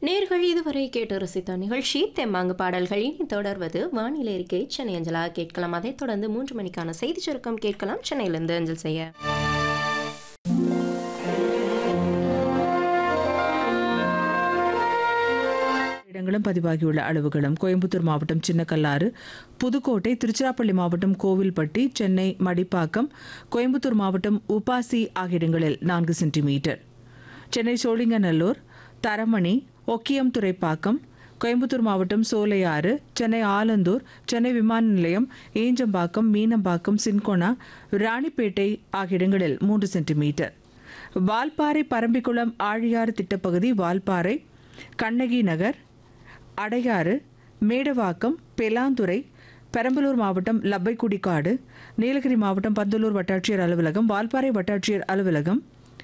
நேர்கள் இதுவரை கேட்டு ரசித்த நிகழ்ச்சி தெம்மாங்கு பாடல்கள் இனி தொடர்வது வானிலை அறிக்கை சென்னை அஞ்சலா கேட்கலாம் அதைத் தொடர்ந்து மூன்று மணிக்கான செய்தி சுருக்கம் கேட்கலாம் சென்னையிலிருந்து அஞ்சல் செய்ய இடங்களும் பதிவாகியுள்ள அளவுகளும் கோயம்புத்தூர் மாவட்டம் சின்னக்கல்லாறு புதுக்கோட்டை திருச்சிராப்பள்ளி மாவட்டம் கோவில்பட்டி சென்னை மடிப்பாக்கம் கோயம்புத்தூர் மாவட்டம் உபாசி ஆகிய இடங்களில் நான்கு சென்டிமீட்டர் சென்னை சோழிங்கநல்லூர் தரமணி ஒக்கியம் துறைப்பாக்கம் கோயம்புத்தூர் மாவட்டம் சோலையாறு சென்னை ஆலந்தூர் சென்னை விமான நிலையம் ஈஞ்சம்பாக்கம் மீனம்பாக்கம் சின்கோனா ராணிப்பேட்டை ஆகிய இடங்களில் மூன்று சென்டிமீட்டர் வால்பாறை பரம்பிக்குளம் ஆழியாறு திட்டப்பகுதி வால்பாறை கண்ணகி நகர் அடையாறு மேடவாக்கம் பெலாந்துறை பெரம்பலூர் மாவட்டம் லப்பைக்குடிக்காடு நீலகிரி மாவட்டம் பந்தலூர் வட்டாட்சியர் அலுவலகம் வால்பாறை வட்டாட்சியர் அலுவலகம்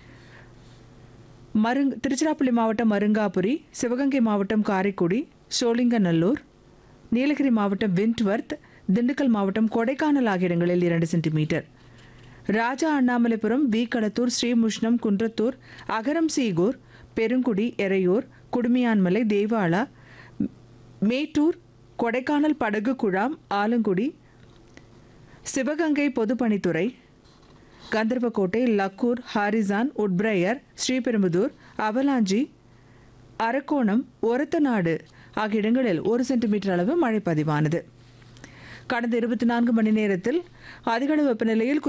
மருங் திருச்சிராப்பள்ளி மாவட்டம் மருங்காபுரி சிவகங்கை மாவட்டம் காரைக்குடி சோழிங்கநல்லூர் நீலகிரி மாவட்டம் விண்ட்வர்த் திண்டுக்கல் மாவட்டம் கொடைக்கானல் ஆகிய இடங்களில் இரண்டு சென்டிமீட்டர் ராஜா அண்ணாமலைபுரம் வி களத்தூர் ஸ்ரீமுஷ்ணம் குன்றத்தூர் அகரம் சீகூர் பெருங்குடி எறையூர் குடுமியான்மலை தேவாலா மேட்டூர் கொடைக்கானல் படகு குழாம் ஆலங்குடி சிவகங்கை பொதுப்பணித்துறை Gandarvakottai Lakkur Harrison Woodbriar Sriperumbudur Avalanche Arakkonam Orathanadu ஆகிய இடங்களில் ஒரு சென்டிமீட்டர் அளவு மழை பதிவானது கடந்த இருபத்தி நான்கு மணி நேரத்தில் அதிகளவு வெப்பநிலையில்